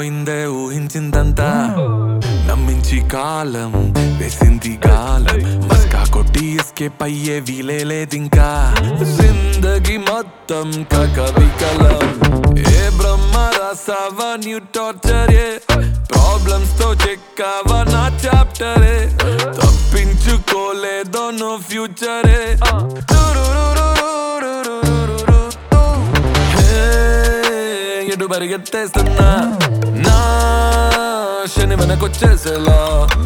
అయిపోయిందే ఊహించిందంతా నమ్మించి కాలం వేసింది కాలం మస్కా కొట్టి ఎస్కేప్ అయ్యే వీలే లేదింకా జిందగి మొత్తం కకవికలం ఏ బ్రహ్మ రాసావా న్యూ టార్చర్ ఏ ప్రాబ్లమ్స్ తో చెక్కావా నా చాప్టరే తప్పించుకోలేదో నో ఫ్యూచరే ఎటు పరిగెత్తేస్తున్నా నా శని వెనకొచ్చేసేలా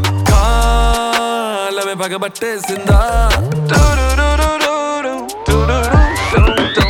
కాలమే పగబట్టేసిందా టురురురురురు, టురురురురురు.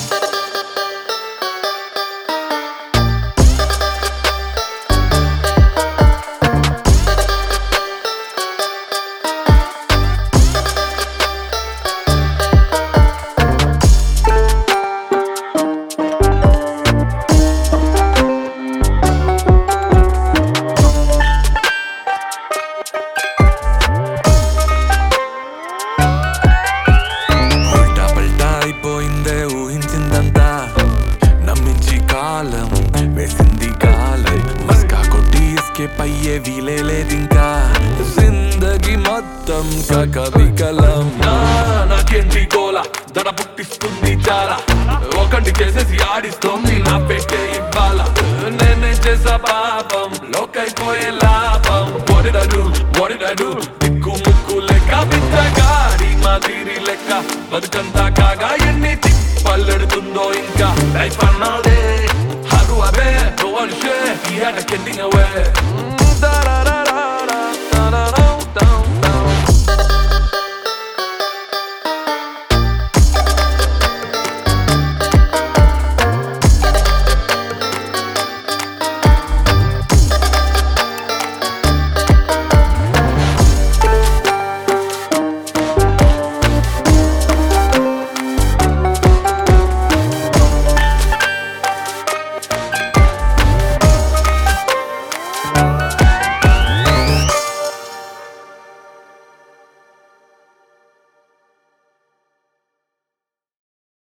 ఉల్టా పల్టా అయిపోయిందే ఊహించిందంతా నమ్మించి కాలం వేసింది కాలం మస్కా కొట్టి ఎస్కేప్ అయ్యే వీలే లేదింకా జిందగి మొత్తం కకవికలం నాకేంటి గోల దడ పుట్టిస్తుంది చాలా ఒకటి చేసేసి ఆడిస్తోంది నా పెట్టే ఇవ్వాల నేనే చేసా పాపం లోకైపోయే లాభం ఒడిడడు ఒడిడడు దిక్కు ముక్కు లెక్క బిచ్చగాడి మాదిరి లెక్క బతుకంతా కాగా ఎన్ని పల్లెడుతుందో ఇంకా లైఫ్ అన్నదే హరు అవే no one share he had a ending away